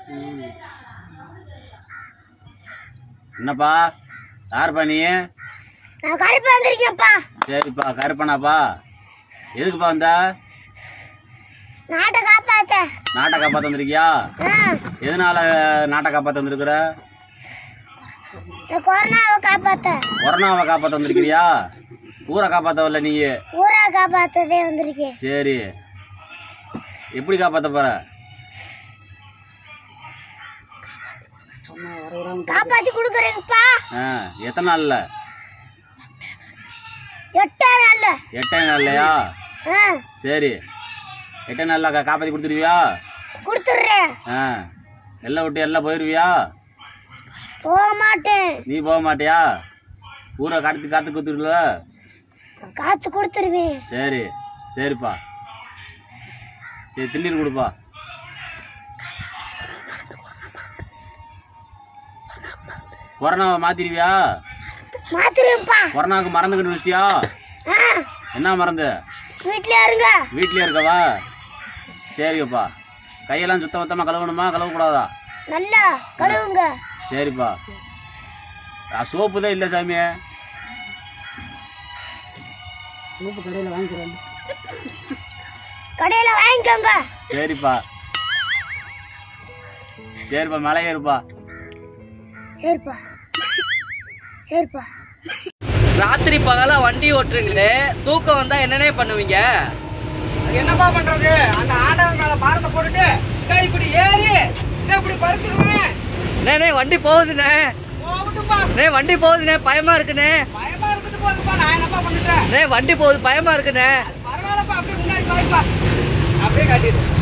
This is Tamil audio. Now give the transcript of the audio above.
என்னப்பா யாருப்பா நீ நான் கருப்பு வந்திருக்கேன்ப்பா சரிப்பா கருப்பனாப்பா எதுக்குப்பா வந்த நாட்டை காப்பாத்த நாட்டை காப்பாத்த வந்திருக்கியா ஆ, எதனால நாட்டை காப்பாத்த வந்திருக்கிற இந்த கொரோனாவை காப்பாத்த கொரோனாவை காப்பாத்த வந்திருக்கிறியா ஊரை காப்பாத்த வரல நீ ஊரா காப்பாத்ததே வந்திருக்கேன் சரி எப்படி காப்பாத்த போற காப்பாத்தி கொடுக்குறேங்கப்பா ஆ, எத்தனை நாள்ல எட்டா நாள்ல எட்டே நாள்லையா ஆ, சரி எட்டே நாள்ல கா- காப்பாத்தி கொடுத்துருவியா கொடுத்துடுறேன் ஆ எல்லாம் விட்டு எல்லாம் போயிருவியா போக மாட்டேன் நீ போக மாட்டியா ஊரை காத்து காத்து கொடுத்துருல காத்து கொடுத்துருவேன் சரி சரிப்பா சரி திண்ணீர் கொடுப்பா கொரோனாவை மாத்திருவியா மாத்திருவேன்ப்பா கொரோனாவுக்கு மறந்து கண்டுபிடிச்சிட்டியா ஆ, என்ன மறந்து வீட்லயே இருங்க வீட்லயே இருக்கவா சரிப்பா கையெல்லாம் சுத்த மொத்தமாக கழுவணுமா கழுவக்கூடாதா நல்லா கழுவுங்க சரிப்பா ஆ, சோப்பு தான் இல்லை சாமி கடையில வாங்கிக்கோங்க சரிப்பா சரிப்பா மலை ஏறுப்பா சரிப்பா சரிப்பா ராத்திரி பகலா வண்டி ஓட்டுறீங்களே தூக்கம் வந்தா என்னனே பண்ணுவீங்க என்னப்பா பண்றது அந்த ஆண்டவன் மேல பாரத்தை போட்டுட்டு இந்தா இப்படி ஏறி இந்தா இப்படி பறிச்சிருவேன் அண்ணே வண்டி போகுதுண்ணே போகட்டும்பா அண்ணே வண்டி போகுதுண்ணே பயமா இருக்குண்ணே பயமா இருக்குது போதுப்பா நான் என்னப்பா பண்ணிட்டேன் அண்ணே வண்டி போகுது பயமா இருக்குண்ணே பரவாயில்லப்பா அப்படியே முன்னாடி பாய்ப்பா அப்படியே காட்டிடு